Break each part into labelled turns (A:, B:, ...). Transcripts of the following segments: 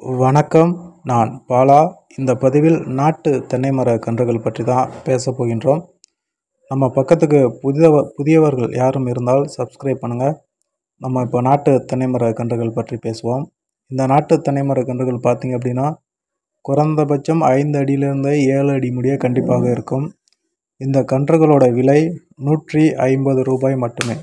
A: வணக்கம் நான் பாலா இந்த பதிவில் நாட்டு தென்னை மர கன்றுகள் பற்றி தான் பேச போகின்றோம் நம்ம பக்கத்துக்கு புதியவ புதியவர்கள் யாரும் இருந்தால் சப்ஸ்கிரைப் பண்ணுங்கள் நம்ம இப்போ நாட்டு தென்னை மர கன்றுகள் பற்றி பேசுவோம் இந்த நாட்டு தென்னை மர கன்றுகள் பார்த்திங்க அப்படின்னா குறைந்தபட்சம் ஐந்து அடியிலிருந்து ஏழு அடி முடிய கண்டிப்பாக இருக்கும் இந்த கன்றுகளோட விலை நூற்றி ஐம்பது ரூபாய் மட்டுமே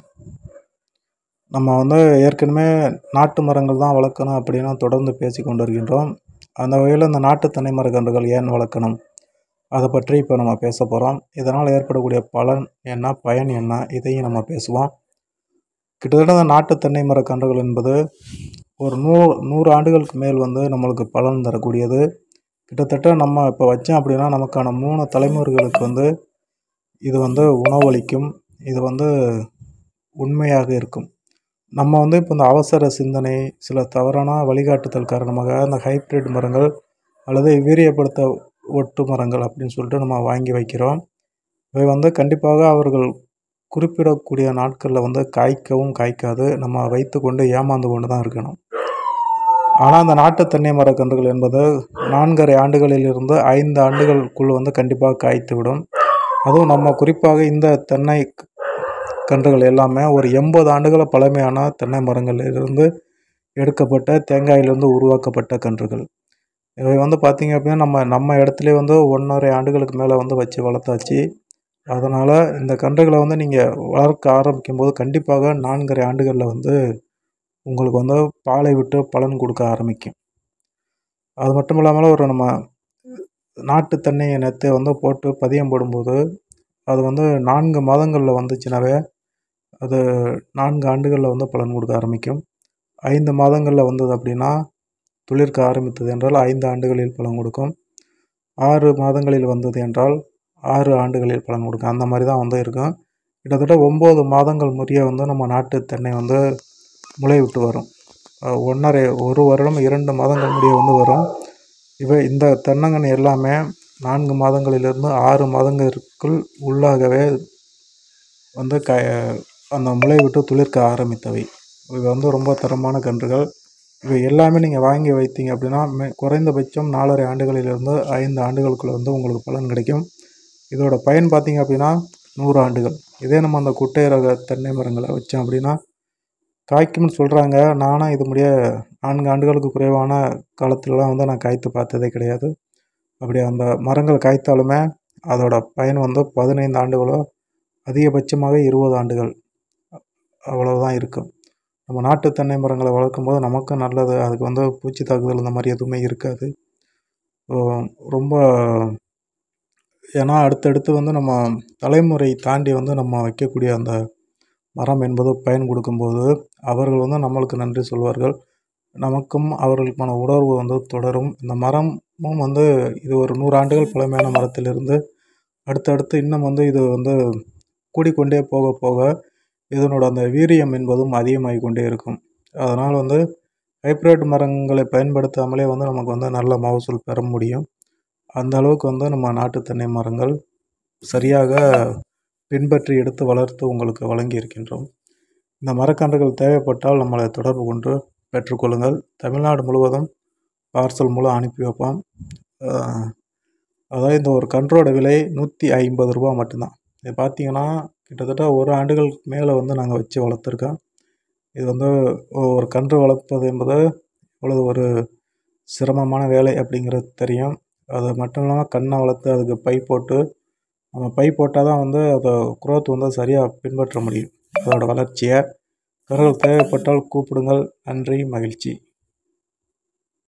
A: நம்ம வந்து ஏற்கனவே நாட்டு மரங்கள் தான் வளர்க்கணும் அப்படின்னு தொடர்ந்து பேசி கொண்டு வருகின்றோம் அந்த வகையில் இந்த நாட்டு தென்னை மர கன்றுகள் ஏன் வளர்க்கணும் அதை பற்றி இப்போ நம்ம பேச போகிறோம் இதனால் ஏற்படக்கூடிய பலன் என்ன பயன் என்ன இதையும் நம்ம பேசுவோம் கிட்டத்தட்ட இந்த நாட்டு தென்னை மர கன்றுகள் என்பது ஒரு நூ நூறு ஆண்டுகளுக்கு மேல் வந்து நம்மளுக்கு பலன் தரக்கூடியது கிட்டத்தட்ட நம்ம இப்போ வச்சோம் அப்படின்னா நமக்கான மூணு தலைமுறைகளுக்கு வந்து இது வந்து உணவளிக்கும் இது வந்து உண்மையாக இருக்கும் நம்ம வந்து இப்போ இந்த அவசர சிந்தனை சில தவறான வழிகாட்டுதல் காரணமாக அந்த ஹைப்ரிட் மரங்கள் அல்லது வீரியப்படுத்த ஒட்டு மரங்கள் அப்படின்னு சொல்லிட்டு நம்ம வாங்கி வைக்கிறோம் இவை வந்து கண்டிப்பாக அவர்கள் குறிப்பிடக்கூடிய நாட்களில் வந்து காய்க்கவும் காய்க்காது நம்ம வைத்து கொண்டு ஏமாந்து கொண்டு தான் இருக்கணும் ஆனால் அந்த நாட்டு தென்னை மரக்கன்றுகள் என்பது நான்கரை ஆண்டுகளிலிருந்து ஐந்து ஆண்டுகளுக்குள் வந்து கண்டிப்பாக காய்த்து விடும் அதுவும் நம்ம குறிப்பாக இந்த தென்னை கன்றுகள் எல்லாமே ஒரு எண்பது ஆண்டுகள பழமையான தென்னை மரங்களிலிருந்து எடுக்கப்பட்ட தேங்காயிலிருந்து உருவாக்கப்பட்ட கன்றுகள் இவை வந்து பார்த்திங்க அப்படின்னா நம்ம நம்ம இடத்துலே வந்து ஒன்றரை ஆண்டுகளுக்கு மேலே வந்து வச்சு வளர்த்தாச்சு அதனால் இந்த கன்றுகளை வந்து நீங்கள் வளர்க்க ஆரம்பிக்கும் போது கண்டிப்பாக நான்கரை ஆண்டுகளில் வந்து உங்களுக்கு வந்து பாலை விட்டு பலன் கொடுக்க ஆரம்பிக்கும் அது மட்டும் இல்லாமல் ஒரு நம்ம நாட்டு தென்னையை நெத்தை வந்து போட்டு பதியம் போடும்போது அது வந்து நான்கு மாதங்களில் வந்துச்சுனாவே அது நான்கு ஆண்டுகளில் வந்து பலன் கொடுக்க ஆரம்பிக்கும் ஐந்து மாதங்களில் வந்தது அப்படின்னா துளிர்க்க ஆரம்பித்தது என்றால் ஐந்து ஆண்டுகளில் பலன் கொடுக்கும் ஆறு மாதங்களில் வந்தது என்றால் ஆறு ஆண்டுகளில் பலன் கொடுக்கும் அந்த மாதிரி தான் வந்து இருக்கும் கிட்டத்தட்ட ஒம்பது மாதங்கள் முறைய வந்து நம்ம நாட்டு தென்னை வந்து முளை விட்டு வரும் ஒன்றரை ஒரு வருடம் இரண்டு மாதங்கள் முடிய வந்து வரும் இவை இந்த தென்னங்கன்று எல்லாமே நான்கு மாதங்களிலிருந்து ஆறு மாதங்களுக்குள் உள்ளாகவே வந்து க அந்த முளை விட்டு துளிர்க்க ஆரம்பித்தவை இவை வந்து ரொம்ப தரமான கன்றுகள் இவை எல்லாமே நீங்கள் வாங்கி வைத்தீங்க அப்படின்னா மே குறைந்தபட்சம் நாலரை ஆண்டுகளிலிருந்து ஐந்து ஆண்டுகளுக்குள்ள வந்து உங்களுக்கு பலன் கிடைக்கும் இதோட பயன் பார்த்தீங்க அப்படின்னா நூறு ஆண்டுகள் இதே நம்ம அந்த குட்டை ரக தென்னை மரங்களை வச்சோம் அப்படின்னா காய்க்கும்னு சொல்கிறாங்க நானும் இது முடிய நான்கு ஆண்டுகளுக்கு குறைவான காலத்துலலாம் வந்து நான் காய்த்து பார்த்ததே கிடையாது அப்படி அந்த மரங்கள் காய்த்தாலுமே அதோட பயன் வந்து பதினைந்து ஆண்டுகளோ அதிகபட்சமாக இருபது ஆண்டுகள் அவ்வளவுதான் இருக்கும் நம்ம நாட்டு தென்னை மரங்களை வளர்க்கும் போது நமக்கும் நல்லது அதுக்கு வந்து பூச்சி தாக்குதல் இந்த மாதிரி எதுவுமே இருக்காது ரொம்ப ஏன்னா அடுத்தடுத்து வந்து நம்ம தலைமுறை தாண்டி வந்து நம்ம வைக்கக்கூடிய அந்த மரம் என்பது பயன் கொடுக்கும்போது அவர்கள் வந்து நம்மளுக்கு நன்றி சொல்வார்கள் நமக்கும் அவர்களுக்கான உணர்வு வந்து தொடரும் இந்த மரமும் வந்து இது ஒரு நூறு ஆண்டுகள் பழமையான மரத்திலிருந்து அடுத்தடுத்து இன்னும் வந்து இது வந்து கூடிக்கொண்டே போக போக இதனோட அந்த வீரியம் என்பதும் அதிகமாகி கொண்டே இருக்கும் அதனால் வந்து ஹைப்ரிட் மரங்களை பயன்படுத்தாமலே வந்து நமக்கு வந்து நல்ல மகசூல் பெற முடியும் அந்த அளவுக்கு வந்து நம்ம நாட்டு தென்னை மரங்கள் சரியாக பின்பற்றி எடுத்து வளர்த்து உங்களுக்கு வழங்கி இருக்கின்றோம் இந்த மரக்கன்றுகள் தேவைப்பட்டால் நம்மளை தொடர்பு கொண்டு பெற்றுக்கொள்ளுங்கள் தமிழ்நாடு முழுவதும் பார்சல் மூலம் அனுப்பி வைப்போம் அதாவது இந்த ஒரு கன்றோட விலை நூற்றி ஐம்பது ரூபா மட்டும்தான் இது பார்த்திங்கன்னா கிட்டத்தட்ட ஒரு ஆண்டுகளுக்கு மேலே வந்து நாங்கள் வச்சு வளர்த்துருக்கோம் இது வந்து ஒரு கன்று வளர்ப்பது என்பது இவ்வளவு ஒரு சிரமமான வேலை அப்படிங்கிறது தெரியும் அது மட்டும் இல்லாமல் கண்ணை வளர்த்து அதுக்கு பை போட்டு நம்ம பை போட்டால் தான் வந்து அதை குரோத் வந்து சரியாக பின்பற்ற முடியும் அதோட வளர்ச்சியை கருகள் தேவைப்பட்டால் கூப்பிடுங்கள் நன்றி மகிழ்ச்சி